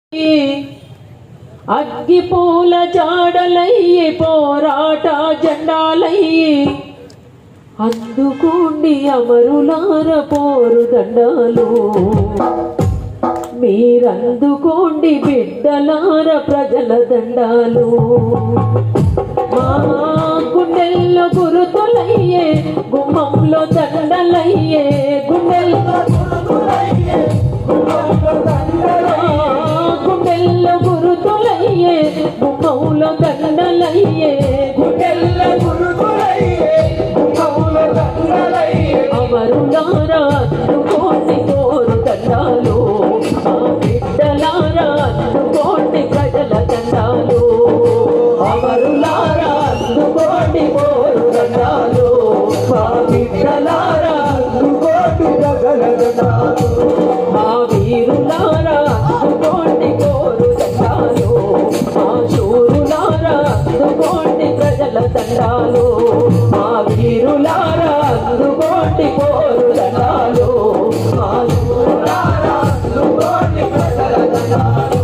అగ్గిపూల జాడలయ్యి పోరాట జెండాలయ్యి అందుకోండి అమరులార పోరు దండాలు మీరందుకోండి బిడ్డలార ప్రజల దండాలు మా గుండెల్లో గురుతులయ్యే గుమ్మంలో దండలయ్యే గుండెల్లో గుండెల్లో గురుతులయ్యే గుమ్మౌలో దండలయ్యే గుండెల్లో అమరులారా అందుకోండి కోరు దండాలు మా బిడ్డలారా అందుకోండి ప్రజల దండాలు అమరులారా అందుకోండి కోరు దండాలు మా బిడ్డలారా అందుకోండి ప్రజల దండాలు మా వీరులారా అందుకోండి కోరు దండాలు మా శూరులారా అందుకోండి ప్రజల దండాలు మా వీరులారా అందుకోండి కోరు దండాలు మా శూరులారా అందుకోండి ప్రజల దండాలు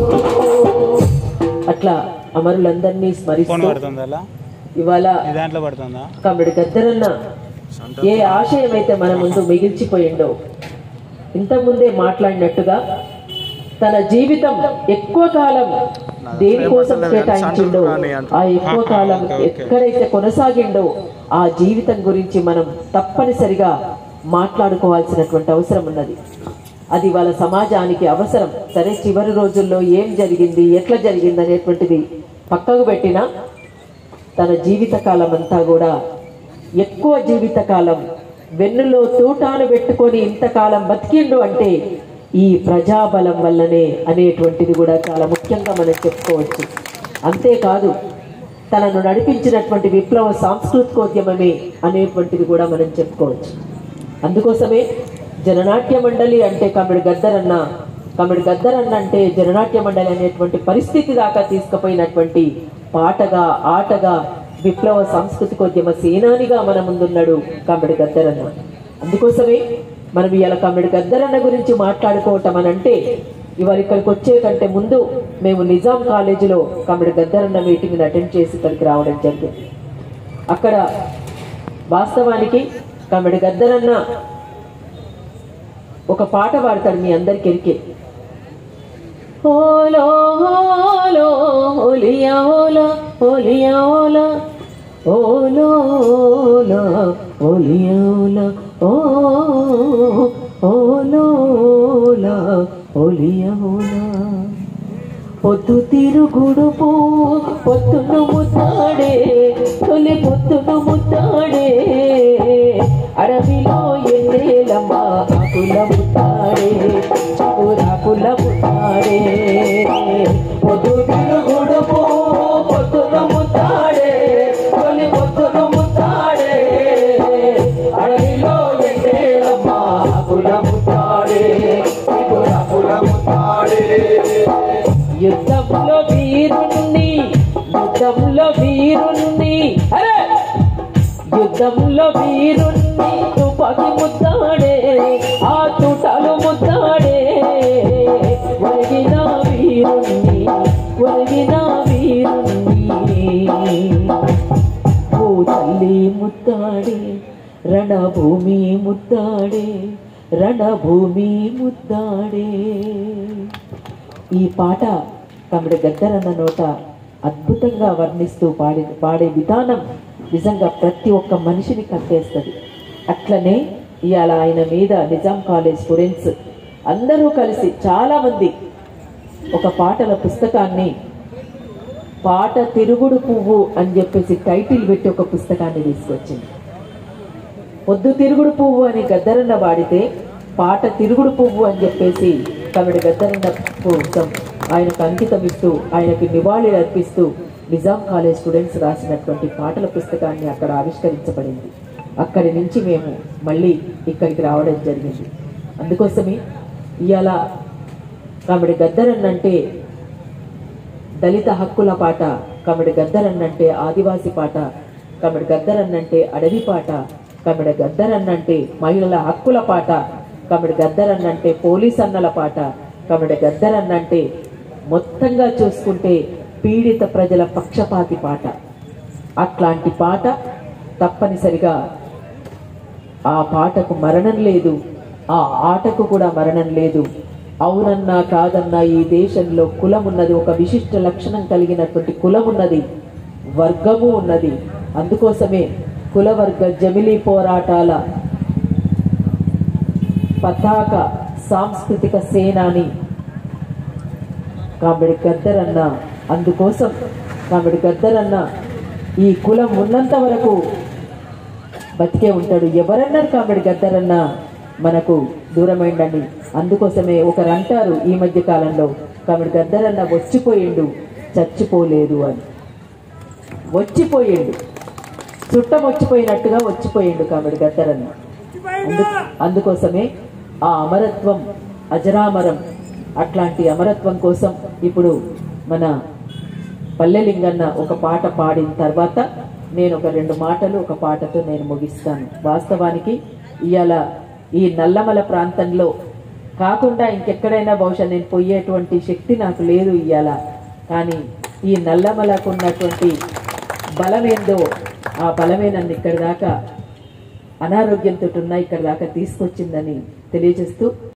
అట్లా అమరులందరినీ ఫోన్ స్మరిస్తూ పడుతుంది అలా ఇవాళ ఈ దాంట్లో పడుతుందా కమిడి గద్దరన్న ఏ ఆశయం అయితే మన ముందు మిగిల్చిపోయిండో ఇంతకుముందే మాట్లాడినట్టుగా తన జీవితం ఎక్కువ కాలం దేనికోసం కేటాయించిండో ఆ ఎక్కువ కాలం ఎక్కడైతే కొనసాగిండో ఆ జీవితం గురించి మనం తప్పనిసరిగా మాట్లాడుకోవాల్సినటువంటి అవసరం ఉన్నది అది వాళ్ళ సమాజానికి అవసరం సరే చివరి రోజుల్లో ఏం జరిగింది ఎట్లా జరిగింది అనేటువంటిది పక్కకు పెట్టినా తన జీవితకాలం అంతా కూడా ఎక్కువ జీవితకాలం వెన్నులో తూటాను పెట్టుకొని ఇంతకాలం బతికిండు అంటే ఈ ప్రజాబలం వల్లనే అనేటువంటిది కూడా చాలా ముఖ్యంగా మనం చెప్పుకోవచ్చు అంతేకాదు తనను నడిపించినటువంటి విప్లవ సాంస్కృతికోద్యమమే అనేటువంటిది కూడా మనం చెప్పుకోవచ్చు అందుకోసమే జననాట్య మండలి అంటే కమిడి గద్దరన్న కమిడి గద్దరన్న అంటే జననాట్య మండలి అనేటువంటి పరిస్థితి దాకా తీసుకుపోయినటువంటి పాటగా ఆటగా విప్లవ సాంస్కృతికోద్యమ సేనానిగా మన ముందున్నాడు కమిడి గద్దరన్న అందుకోసమే మనం ఇవాళ కమిడి గద్దరన్న గురించి మాట్లాడుకోవటం అని అంటే ఇవాళ ఇక్కడికి వచ్చే కంటే ముందు మేము నిజాం కాలేజీలో కమిడి గద్దరన్న మీటింగ్ని అటెండ్ చేసి ఇక్కడికి రావడం జరిగింది అక్కడ వాస్తవానికి కమిడి గద్దరన్న ఒక పాట పాడతాడు మీ అందరికి ఎరికే ఓలో ఓలో ఓలియా ఓలా ఓలియా ఓలా ఓలో ఓలా ఓలియా ఓలా ఓ ఓలో ఓలా ఓలియా ఓలా పొద్దు తిరుగుడు పువ్వు పొద్దును ముత్తాడే తొలి పొద్దును ముత్తాడే అడవిలో ఎన్నేలమ్మ ఆకుల ముత్తాడే చిగురాకుల ముత్తాడే పొద్దు తిరుగుడు పువ్వు పొద్దును ముత్తాడే తొలి పొద్దును ముత్తాడే అడవిలో ఎన్నేలమ్మ ఆకుల ముత్తాడే చిగురాకుల ముత్తాడే యుద్ధంలో వీరుణ్ణి యుద్ధంలో వీరుణ్ణి అరే యుద్ధంలో వీరుణ్ణి తుపాకి ముద్దాడే ఆ తుటాలు ముద్దాడే ఒరిగిన వీరుణ్ణి ఒరిగిన వీరుణ్ణి ఓ తల్లి ముద్దాడే రణభూమి ముద్దాడే రణభూమి ముద్దాడే ఈ పాట తమిడి గద్దరన్న నోట అద్భుతంగా వర్ణిస్తూ పాడి పాడే విధానం నిజంగా ప్రతి ఒక్క మనిషిని కట్టేస్తుంది అట్లనే ఇవాళ ఆయన మీద నిజాం కాలేజ్ స్టూడెంట్స్ అందరూ కలిసి చాలామంది ఒక పాటల పుస్తకాన్ని పాట తిరుగుడు పువ్వు అని చెప్పేసి టైటిల్ పెట్టి ఒక పుస్తకాన్ని తీసుకొచ్చింది పొద్దు తిరుగుడు పువ్వు అని గద్దరన్న వాడితే పాట తిరుగుడు పువ్వు అని చెప్పేసి తమిడి గద్దరన్న కోసం ఆయనకు అంకితం ఇస్తూ ఆయనకి నివాళులు అర్పిస్తూ నిజాం కాలేజ్ స్టూడెంట్స్ రాసినటువంటి పాటల పుస్తకాన్ని అక్కడ ఆవిష్కరించబడింది అక్కడి నుంచి మేము మళ్ళీ ఇక్కడికి రావడం జరిగింది అందుకోసమే ఇవాళ కమిడి గద్దరన్నంటే దళిత హక్కుల పాట కమిడి గద్దరన్నంటే ఆదివాసి పాట కమిడి గద్దరన్నంటే అడవి పాట కమిడి గద్దరన్నంటే మహిళల హక్కుల పాట కమిడి గద్దరన్నంటే పోలీస్ అన్నల పాట కమిడి గద్దరన్నంటే మొత్తంగా చూసుకుంటే పీడిత ప్రజల పక్షపాతి పాట అట్లాంటి పాట తప్పనిసరిగా ఆ పాటకు మరణం లేదు ఆ ఆటకు కూడా మరణం లేదు అవునన్నా కాదన్నా ఈ దేశంలో కులం ఉన్నది ఒక విశిష్ట లక్షణం కలిగినటువంటి కులం ఉన్నది వర్గము ఉన్నది అందుకోసమే కులవర్గ జమిలీ పోరాటాల పతాక సాంస్కృతిక సేనాని కామెడి గద్దరన్న అందుకోసం కామెడి గద్దరన్న ఈ కులం ఉన్నంత వరకు బతికే ఉంటాడు ఎవరన్నారు కామెడి గద్దరన్న మనకు దూరమైండని అందుకోసమే ఒకరు అంటారు ఈ మధ్య కాలంలో కామెడి గద్దరన్న వచ్చిపోయిండు చచ్చిపోలేదు అని వచ్చిపోయిండు చుట్టం వచ్చిపోయినట్టుగా వచ్చిపోయిండు కామెడి గద్దరన్న అందు అందుకోసమే ఆ అమరత్వం అజరామరం అట్లాంటి అమరత్వం కోసం ఇప్పుడు మన పల్లెలింగన్న ఒక పాట పాడిన తర్వాత నేను ఒక రెండు మాటలు ఒక పాటతో నేను ముగిస్తాను వాస్తవానికి ఇవాళ ఈ నల్లమల ప్రాంతంలో కాకుండా ఇంకెక్కడైనా బహుశా నేను పోయేటువంటి శక్తి నాకు లేదు ఇవాళ కానీ ఈ నల్లమలకు ఉన్నటువంటి బలమేందో ఆ బలమే నన్ను ఇక్కడి దాకా అనారోగ్యంతో ఉన్న ఇక్కడ దాకా తీసుకొచ్చిందని తెలియజేస్తూ